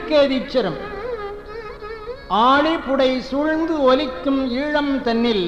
திருக்கேதீச்சரம் ஆழிப்புடை சூழ்ந்து ஒலிக்கும் ஈழம் தன்னில்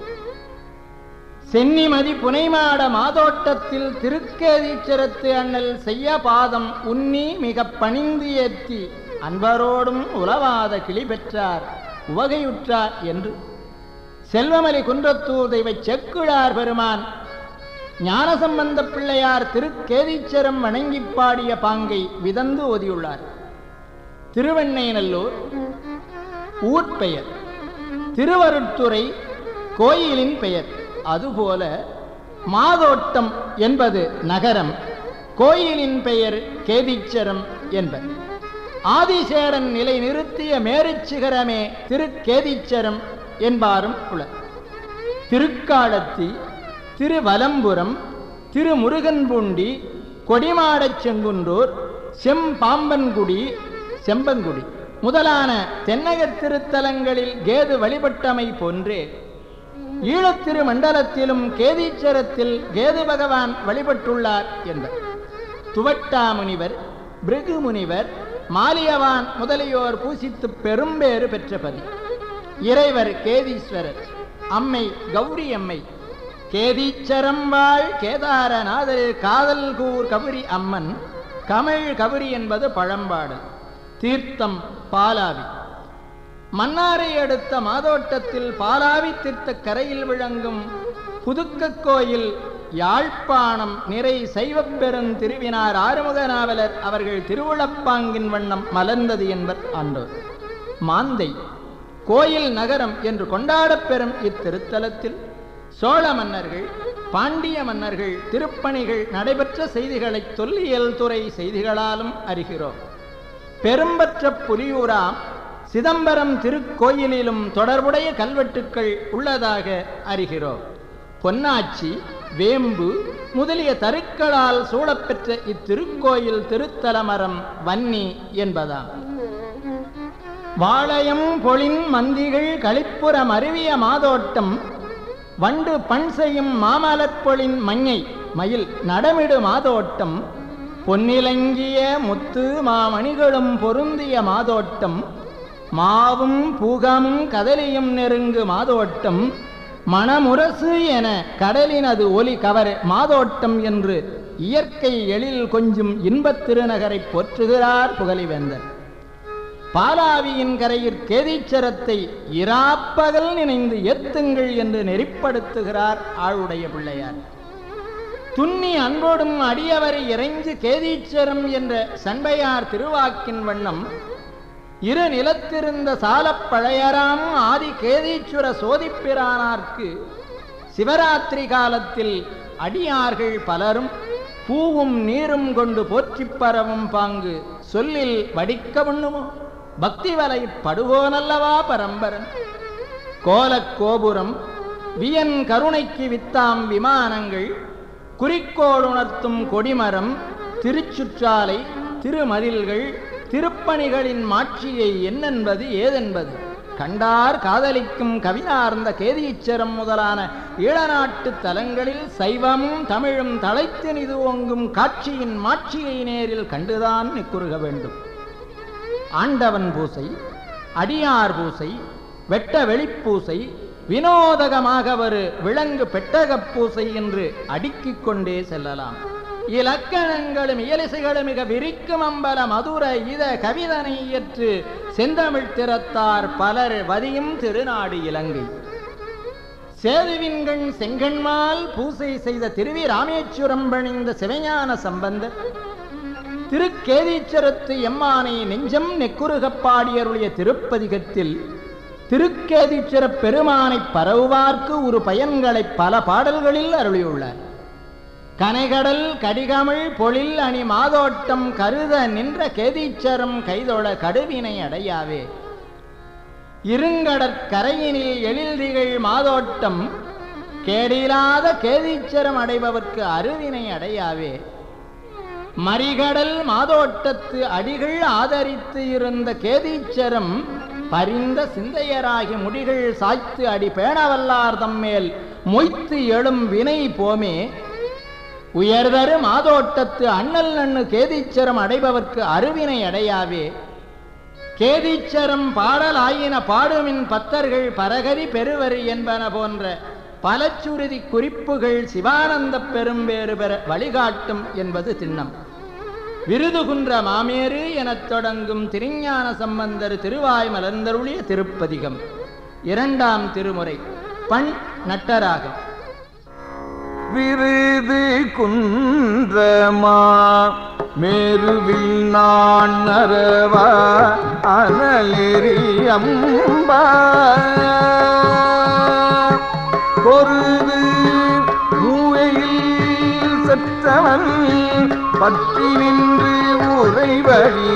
சென்னிமதி புனைமாட மாதோட்டத்தில் திருக்கேதீச்சரத்து அண்ணல் செய்ய பாதம் உன்னி மிக பணிந்து ஏத்தி அன்பரோடும் உலவாத கிளி பெற்றார் உவகையுற்றார் என்று செல்வமலி குன்றத்தூர் தெய்வ செக்குழார் பெருமான் ஞானசம்பந்த பிள்ளையார் திருக்கேதீச்சரம் வணங்கி பாடிய பாங்கை விதந்து ஓதியுள்ளார் திருவெண்ணைநல்லூர் ஊர் பெயர் திருவருட்துறை கோயிலின் பெயர் அதுபோல மாதோட்டம் என்பது நகரம் கோயிலின் பெயர் கேதீச்சரம் என்பர் ஆதிசேடன் நிலை நிறுத்திய மேருச்சிகரமே திருக்கேதீச்சரம் என்பாரும் உளர் திருக்காலத்தி திருவலம்புரம் திருமுருகன்பூண்டி கொடிமாடச் செங்குன்றூர் செம்பாம்பன்குடி செம்பங்குடி முதலான தென்னகத் திருத்தலங்களில் கேது வழிபட்டமை போன்றே ஈழத்திரு மண்டலத்திலும் கேதீச்சரத்தில் கேது பகவான் வழிபட்டுள்ளார் என்பர் துவட்டா முனிவர் பிருகு முனிவர் மாலியவான் முதலியோர் பூசித்து பெரும்பேறு பெற்ற பதி இறைவர் கேதீஸ்வரர் அம்மை கௌரி அம்மை கேதீச்சரம் வாழ் கேதாரநாதர் காதல் கூர் கபரி அம்மன் கமிழ் கபரி என்பது பழம்பாடல் தீர்த்தம் பாலாவி மன்னாரை அடுத்த மாதோட்டத்தில் பாலாவி தீர்த்த கரையில் விளங்கும் புதுக்க கோயில் யாழ்ப்பாணம் நிறை சைவப்பெருந் திருவினார் ஆறுமுக நாவலர் அவர்கள் திருவுளப்பாங்கின் வண்ணம் மலர்ந்தது என்பர் ஆண்டோர் மாந்தை கோயில் நகரம் என்று கொண்டாடப்பெறும் இத்திருத்தலத்தில் சோழ மன்னர்கள் பாண்டிய மன்னர்கள் திருப்பணிகள் நடைபெற்ற செய்திகளை தொல்லியல் துறை செய்திகளாலும் அறிகிறோம் பெரும்பற்ற புலியூராம் சிதம்பரம் திருக்கோயிலிலும் தொடர்புடைய கல்வெட்டுக்கள் உள்ளதாக அறிகிறோம் பொன்னாச்சி வேம்பு முதலிய தருக்களால் சூழப்பெற்ற இத்திருக்கோயில் திருத்தலமரம் வன்னி என்பதாம் வாளையம் பொழின் மந்திகள் களிப்புறம் அருவிய மாதோட்டம் வண்டு பண் செய்யும் மாமலர்பொழின் மஞ்சை மயில் நடமிடு மாதோட்டம் பொன்னிலங்கிய முத்து மாமணிகளும் பொருந்திய மாதோட்டம் மாவும் பூகமும் கதலியும் நெருங்கு மாதோட்டம் மணமுரசு என கடலினது ஒலி கவர் மாதோட்டம் என்று இயற்கை எழில் கொஞ்சும் இன்பத் திருநகரை போற்றுகிறார் புகழிவேந்தர் பாலாவியின் கரையில் கேதீச்சரத்தை இராப்பகல் நினைந்து எத்துங்கள் என்று நெறிப்படுத்துகிறார் ஆளுடைய பிள்ளையார் துன்னி அன்போடும் அடியவரை இறைஞ்சு கேதீச்சரம் என்ற சண்பையார் திருவாக்கின் வண்ணம் இரு நிலத்திருந்த சாலப் பழையராம் ஆதி கேதீச்சுர சோதிப்பிரானார்க்கு சிவராத்திரி காலத்தில் அடியார்கள் பலரும் பூவும் நீரும் கொண்டு போற்றிப் பரவும் பாங்கு சொல்லில் வடிக்க உண்ணுமோ பக்தி வலை படுவோனல்லவா பரம்பரன் கோலக் கோபுரம் வியன் கருணைக்கு வித்தாம் விமானங்கள் குறிக்கோள் உணர்த்தும் கொடிமரம் திருச்சுற்றாலை திருமதில்கள் திருப்பணிகளின் மாட்சியை என்னென்பது ஏதென்பது கண்டார் காதலிக்கும் கவினார்ந்த கேதீச்சரம் முதலான ஈழநாட்டு தலங்களில் சைவமும் தமிழும் தலைத்து நிது ஓங்கும் காட்சியின் மாட்சியை நேரில் கண்டுதான் நிக்குறுக வேண்டும் ஆண்டவன் பூசை அடியார் பூசை வெட்ட வெளிப்பூசை வினோதகமாக ஒரு விலங்கு பெட்டகப் பூசை என்று அடுக்கிக் கொண்டே செல்லலாம் இலக்கணங்களும் இயலிசைகளும் மிக விரிக்கும் அம்பல மதுர இத கவிதனை இயற்று செந்தமிழ் திறத்தார் பலர் வதியும் திருநாடு இலங்கை சேதுவின்கண் செங்கண்மால் பூசை செய்த திருவி ராமேஸ்வரம் பணிந்த சிவஞான சம்பந்தர் திருக்கேதீச்சரத்து எம்மானை நெஞ்சம் நெக்குருகப் பாடியருடைய திருப்பதிகத்தில் திருக்கேதீச்சர பெருமானை பரவுவார்க்கு ஒரு பயன்களை பல பாடல்களில் அருளியுள்ளார் கனைகடல் கடிகமிழ் பொழில் அணி மாதோட்டம் கருத நின்ற கேதீச்சரம் கைதொட கடுவினை அடையாவே இருங்கடற்கரையினில் எழில்திகள் மாதோட்டம் கேடிலாத கேதீச்சரம் அடைபவர்க்கு அருவினை அடையாவே மறிகடல் மாதோட்டத்து அடிகள் ஆதரித்து இருந்த கேதீச்சரம் பரிந்த சிந்தையராகி முடிகள் சாய்த்து அடி பேணவல்லார் தம்மேல் மொய்த்து எழும் வினை போமே உயர்தரு மாதோட்டத்து அண்ணல் நண்ணு கேதீச்சரம் அடைபவர்க்கு அருவினை அடையாவே கேதீச்சரம் பாடல் ஆயின பாடுமின் பத்தர்கள் பரகரி பெருவரி என்பன போன்ற பலச்சுருதி குறிப்புகள் சிவானந்த பெரும்பேறு பெற வழிகாட்டும் என்பது திண்ணம் விருதுகுன்ற மாமேறு எனத் தொடங்கும் திருஞான சம்பந்தர் திருவாய் மலர்ந்தருளிய திருப்பதிகம் இரண்டாம் திருமுறை பண் நட்டராகம் விருது குன்றமா மேருவில் நான் நரவா அனலெறியம்பா பொருது மூவையில் சற்றவன் பற்றி நின்று உறைவழி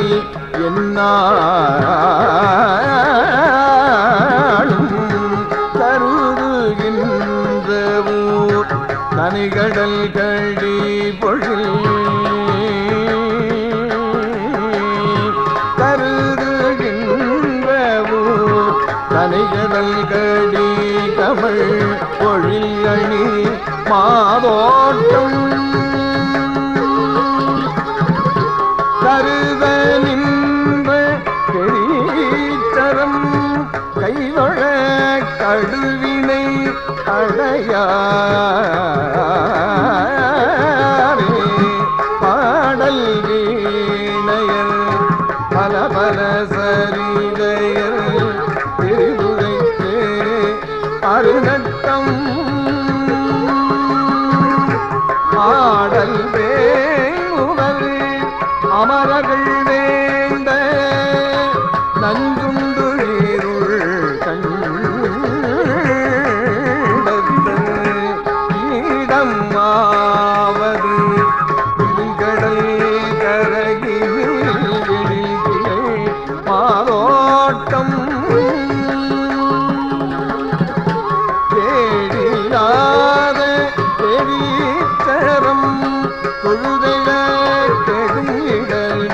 என்னாலும் கருதுகின்ற ஊர் கனிகடல் கழி பொழில் கருதுகின்ற ஊர் கனிகடல் கடி கமழ் பொழில் அணி மாதோட்டம் கருத நின்ற பெரியச்சரம் கைவழ கடுவினை அடையாரே பாடல் வீணையர் பல பல சரிதையர் திருவுரைக்கு அருநட்டம் ஆடல் வேணுவர் அமரர்கள் வேண்ட நஞ்சுண்டு நீருள் கண்டத்து ஈடம் ஆவது திருங்கடல் கரகில் மாதோட்டம் தேடியாத பெரியச்சரம் தொழுதல கெடும் இடல்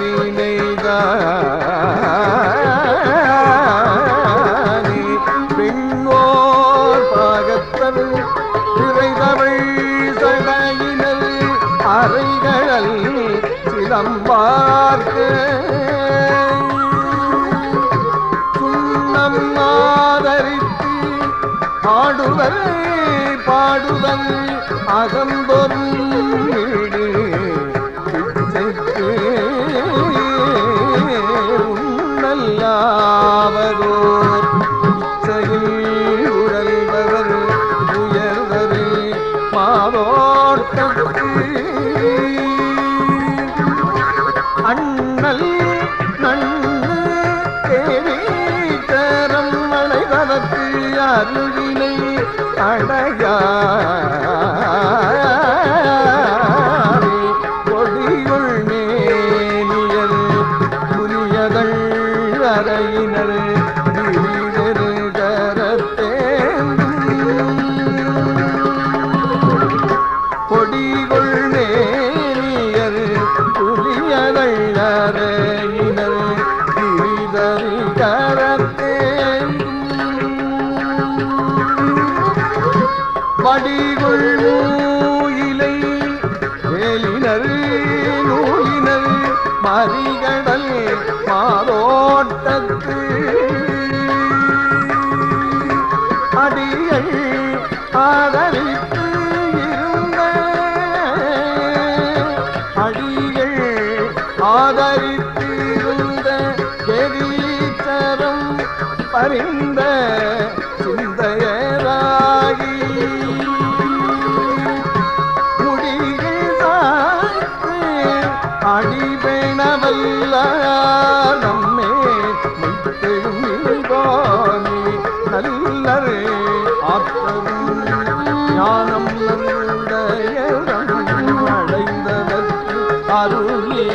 வினைதானே பெண்ணோர் பாகத்தர் திரைதவள் சடையினர் அறைகள் சிலம்பார்க்க சுண்ணம் ஆதரித்து பாடுவர் பாடுவன் அகம்பொருள் பிச்சைக்கு உன்னல்லாவதோர் இச்சையில் உழல்பவர் உயர்வர் மாதோட்டத்து அண்ணல் நன்னு தேவீச்சரம் அணைவதற்கு அருளினை அடையாரே கொடியுள் மேலியல் புலியதள் அறையினர் திடீரெரு கரத்தேந்தும் கொடிகொள் நேரியர் புலியதள் அறையினர் திரிதறி வடிகுள் மூயிலை வேலினர் நூலினர் மறிகடல் மாதோட்டத்து அடிகள் ஆதரித்து இருந்த அடிகள் ஆதரித்து இருந்த கெரீச்சரம் பரிந்த சிந்தையராகி முடிகள் சாய்த்து அடிபெணவல்ல நம்மே மெய்த்தெழும் இல்வாமி நல்லர் ஆற்றலும் ஞானம் நல்லுடையவன் அடைந்தவர்க்கு அருளி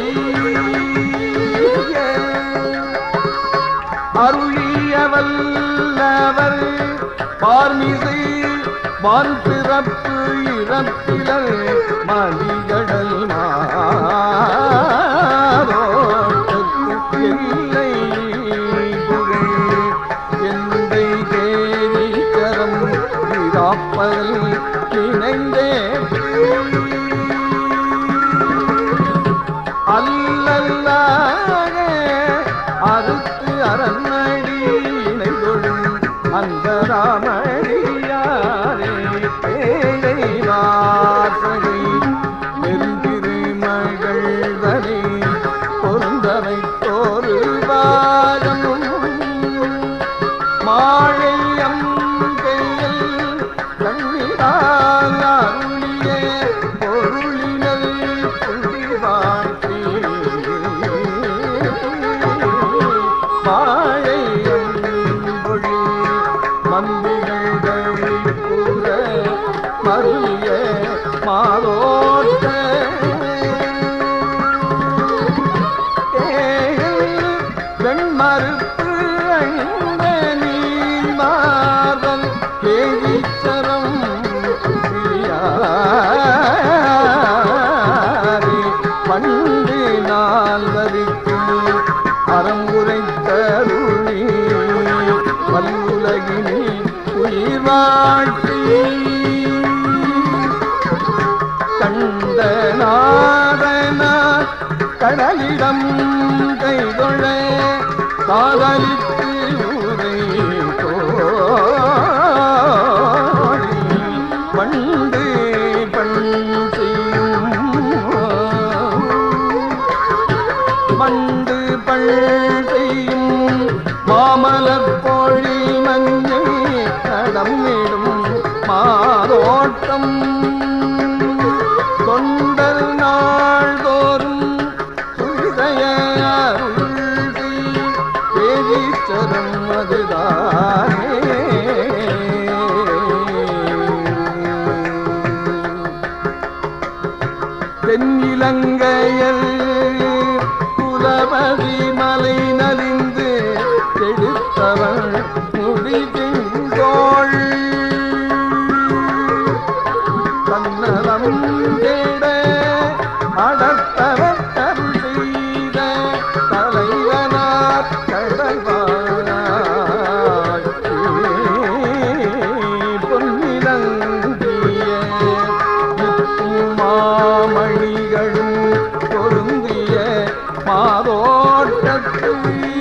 அருளிய வல்லவர் பார்மிசை வான் பிறப்பு இறப்பிலர் மலிகடல் மாதோட்டத்து எல்லை புகழ் எந்தை தேவி கரம் விராப்பல் இணைந்தே அல்லல்லாக அறுத்து வாழை அன்பொழி மந்திகள் கழிப்புற மருளிய மாதோட்ட வெண்மறுப்பு அணிந்த நீள்மார்பன் கேலிச்சரம் பிரியாரே பண்டு நால்வருக்கு அறம் உரைத்தருளி வல்லுலகினி உயிர் வாழ்த்தி கண்ட நாதனா கடலிடம் கைகொள்ள காதலித்து உரை கோடி பண்டு பண் செய்யும் மண்டு பள் செய்யும் மாமலர் பொழி மஞ்சள் கடமிடும் மாதோட்டம் தொண்டல் நாள்தோறும் சுழிதய அருள்தி பேரீச்சரம் அதுதானே தென்னிலங்கையல் குலபதி மலை நலிந்து கெடுத்தவள் முடிதோள் தன்னலம் தேட அடர்த்தவர் அருள் செய்த தலைவனார் கடல்வானாய் பொன்னிலங்கிய முத்தும் மாமணிகளும் பொருந்திய மாதோட்டத்தில்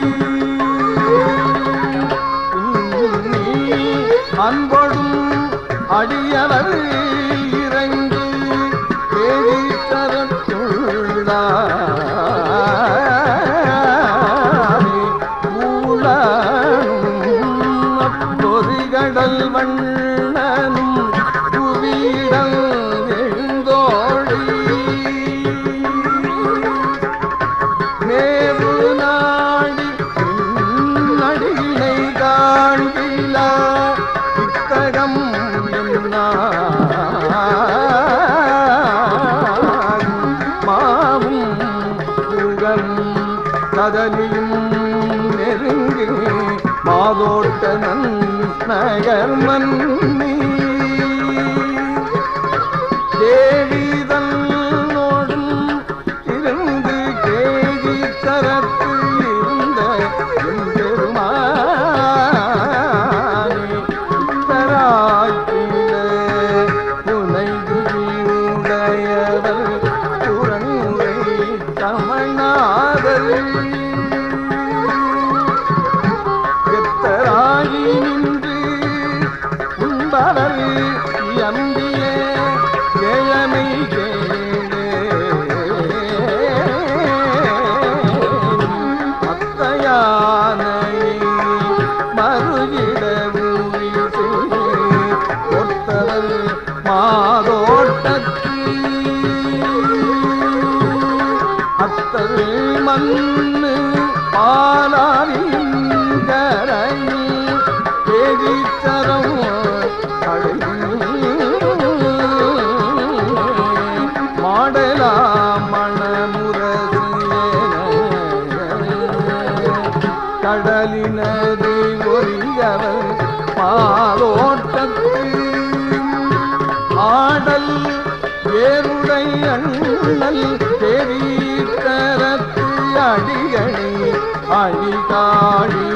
நீ அன்பொடும் அடியவர் இறங்கி பொறிகடல் வண்ணனும் புவியிடல் எழுந்தோழி மேவு நாடி நடினை காண்கிலா புத்தகம் மாவும் புகம் கதலியும் நெருங்கி மாதோட்ட நகர் மன்னி தேவிதன்னோடும் இருந்து கேதி தரத்து இருந்த எம்பெருமானே தராய்க்கில புனைதுடையவர் புறங்குறை தமிழ்நாதல் எத்தராகி நின்று உண்பவர் அம்பிய கிழமை கேளே அத்தையானை மறுகிட ஊழி செய்து ஒத்தவர் மாதோட்டத்து அத்தரு மண்ணு பாலாரின் கரையில் தேதித்தரம் மாடலாம் மணமுரசு கடலினது ஒலியவர் பாலோட்டத்து ஆடல் வேருடை அண்ணல் பெரிய அடிகளை அடிகாழி